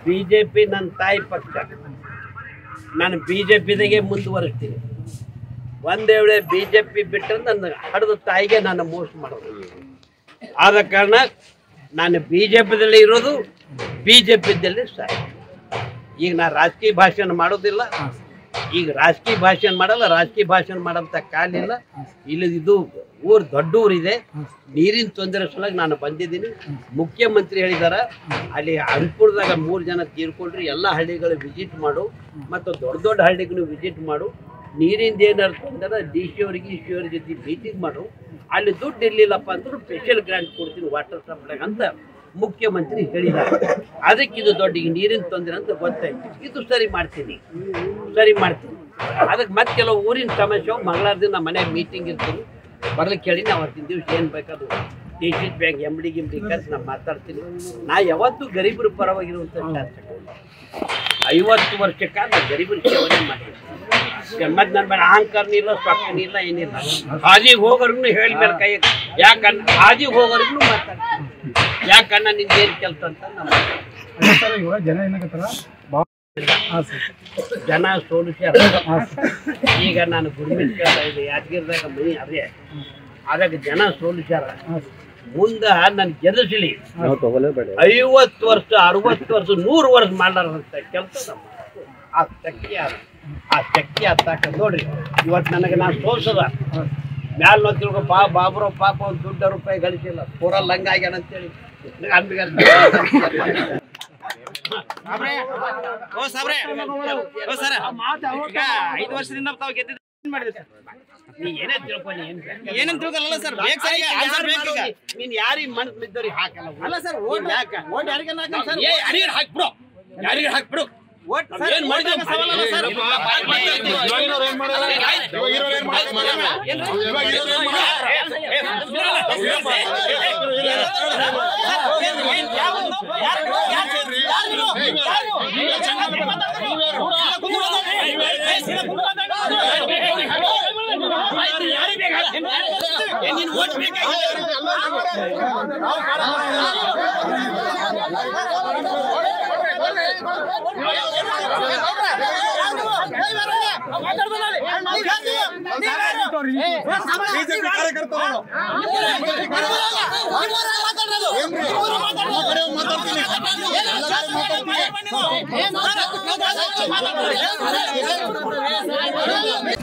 B J P ನನ್ನ ತಾಯಿ ಪಕ್ಷ ನಾನು ಬಿ ಜೆ ಪಿದಾಗೆ ಮುಂದುವರಿಸ್ತೀನಿ ಒಂದೇ ವೇಳೆ ಬಿ ಜೆ ಪಿ ಬಿಟ್ಟರೆ ನನ್ನ ಹಡದ ತಾಯಿಗೆ ನಾನು ಮೋಸ ಮಾಡೋದು ಆದ ಕಾರಣ ನಾನು ಬಿ ಜೆ ಪಿದಲ್ಲಿ ಇರೋದು ಬಿ ಜೆ ಪಿದಲ್ಲಿ ಸಾಯಿ ಈಗ ನಾನು ರಾಜಕೀಯ ಭಾಷಣ ಮಾಡೋದಿಲ್ಲ ಈಗ ರಾಜಕೀಯ ಭಾಷಣ ಮಾಡಲ್ಲ ರಾಜಕೀಯ ಭಾಷಣ ಮಾಡೋಂಥ ಕಾಲಿಲ್ಲ ಇಲ್ಲಿ ಇದು ಊರು ದೊಡ್ಡ ಊರಿದೆ ನೀರಿನ ತೊಂದರೆ ಸಲುವಾಗಿ ನಾನು ಬಂದಿದ್ದೀನಿ ಮುಖ್ಯಮಂತ್ರಿ ಹೇಳಿದಾರ ಅಲ್ಲಿ ಅನುಕೂಲದಾಗ ಮೂರು ಜನ ತೀರ್ಕೊಂಡ್ರಿ ಎಲ್ಲ ಹಳ್ಳಿಗಳು ವಿಸಿಟ್ ಮಾಡು ಮತ್ತು ದೊಡ್ಡ ದೊಡ್ಡ ಹಳ್ಳಿಗಳು ವಿಸಿಟ್ ಮಾಡು ನೀರಿಂದ ಏನಾರು ತೊಂದರೆ ಡಿ ಸಿ ಅವರಿಗೆ ಸಿ ಅವ್ರ ಜೊತೆ ಮೀಟಿಂಗ್ ಮಾಡು ಅಲ್ಲಿ ದುಡ್ಡು ಇರ್ಲಿಲ್ಲಪ್ಪ ಅಂದ್ರೆ ಸ್ಪೆಷಲ್ ಗ್ರಾಂಟ್ ಕೊಡ್ತೀನಿ ವಾಟರ್ ಸಪ್ಲೈ ಅಂತ ಮುಖ್ಯಮಂತ್ರಿ ಹೇಳಿದ್ದಾರೆ ಅದಕ್ಕೆ ಇದು ದೊಡ್ಡ ಈಗ ನೀರಿನ ತೊಂದರೆ ಅಂತ ಗೊತ್ತಾಯ್ತು ಇದು ಸರಿ ಮಾಡ್ತೀನಿ ಸರಿ ಮಾಡ್ತೀನಿ ಅದಕ್ಕೆ ಮತ್ತೆ ಕೆಲವು ಊರಿನ ಸಮಸ್ಯೆ ಮಂಗಳವಾರ ದಿನ ನಮ್ಮ ಮನೆಯಾಗ ಮೀಟಿಂಗ್ ಇರ್ತೀನಿ ಬರ್ಲಿಕ್ಕೆ ಕೇಳಿ ನಾವು ಅವತ್ತಿನ ದಿವಸ ಏನು ಬೇಕದು D C bank M D ಗಿಮ್ ಡಿ ಕರ್ಸಿ ನಾನು ಮಾತಾಡ್ತೀನಿ ನಾ ಯಾವತ್ತೂ ಗರೀಬರ ಪರವಾಗಿರುವಂಥ ಶಾಸಕ ಐವತ್ತು ವರ್ಷಕ್ಕೆ ನಾನು ಗರೀಬರ ಸೇವನೆ ಮಾಡಿದ್ದೀನಿ ಮತ್ತೆ ನನ್ನ ಮೇಲೆ ಅಹಂಕಾರನೂ ಇಲ್ಲ ಸ್ವಾರ್ಥನೂ ಇಲ್ಲ ಏನಿಲ್ಲ ಹಾದಿಗೆ ಹೋಗೋರ್ಗು ಹೇಳ್ಬೇಕು ಕೈ ಯಾಕನ್ನ ಹಾದಿಗೆ ಹೋಗೋರ್ಗು ಮಾತಾಡ್ತೀನಿ ಯಾಕನ್ನ ನಿಂದ ಏನು ಕೆಲಸ ಅಂತ ನಮ್ಮ ಅದೇ ಸರ್ ಇವಾಗ ಜನ ಏನಕತ್ತಾರ ಭಾಳ ಹಾಂ ಸರ್ ಜನ ಸೋಲಿಸ್ಯಾರ ಈಗ ನಾನು ಗುರುಮಿಟ್ ಇದು ಯಾದಗಿರಿದಾಗ ಮನಿ ಅದೇ ಆದಾಗ ಜನ ಸೋಲಿಸ್ಯಾರ ಹಾಂ ಸರ್ ಮುಂದ ನನ್ ಗೆಲ್ಲಿಸಲಿ ಐವತ್ತು ವರ್ಷ ಅರವತ್ತು ವರ್ಷ ನೂರು ವರ್ಷ ಮಾಡಾರಂತ ಕೆಲಸ ಆ ಶಕ್ತಿ ಅದ ಆ ಶಕ್ತಿ ಹತ್ತಾಕ ನೋಡ್ರಿ ಇವತ್ತು ನನಗೆ ನಾನು ಸೋಲ್ಸದ ಮ್ಯಾಲ ನೋ ತಿಳ್ಕೊ ಬಾ ಬಾಬ್ರೋ ಪಾಪ ಒಂದು ದುಡ್ಡು ರೂಪಾಯಿ ಗಳಿಸಿಲ್ಲ ಪೂರ ಲಂಗ ಆಗ್ಯಾನ ಅಂತೇಳಿ ಅಂಬಿಗ ಓ ಸಾಬ್ರೆ ಓ ಸರ್ ಈಗ ಐದು ವರ್ಷದಿಂದ ತಾವು ಗೆದ್ದಿದ್ದು ಏನ್ ಮಾಡಿದ್ರಿ ಸರ್ ನೀ ಏನೇ ತಿಳ್ಕೊ ನೀ ಏನ್ ಬೇಕು. ಏನಂತ ತಿಳ್ಕೊಲ್ಲ ಸರ್ ಬೇಕು ಸರ್ ಈಗ ಆನ್ಸರ್ ಬೇಕು ಈಗ ನೀನ್ ಯಾರಿಗೆ ಮನಸ್ಸು ಬಿದ್ದವ್ರಿಗೆ ಹಾಕಲ್ಲ ಅಲ್ಲ ಸರ್ ಓಟ್ ಯಾಕ ಓಟ್ ಯಾರಿಗೆ ಹಾಕಲ್ಲ ಸರ್ ಏ ಯಾರಿಗೆ ಹಾಕ್ಬಿಡು ಯಾರಿಗೆ ಹಾಕ್ಬಿಡು ಓಟ್ ಸರ್ ಏನ್ ಮಾಡಿದ್ವಿ? ಓಟ್ ಸವಾಲಲ್ಲ ಸರ್ ಮಾತಾಡ್ತೀನಿ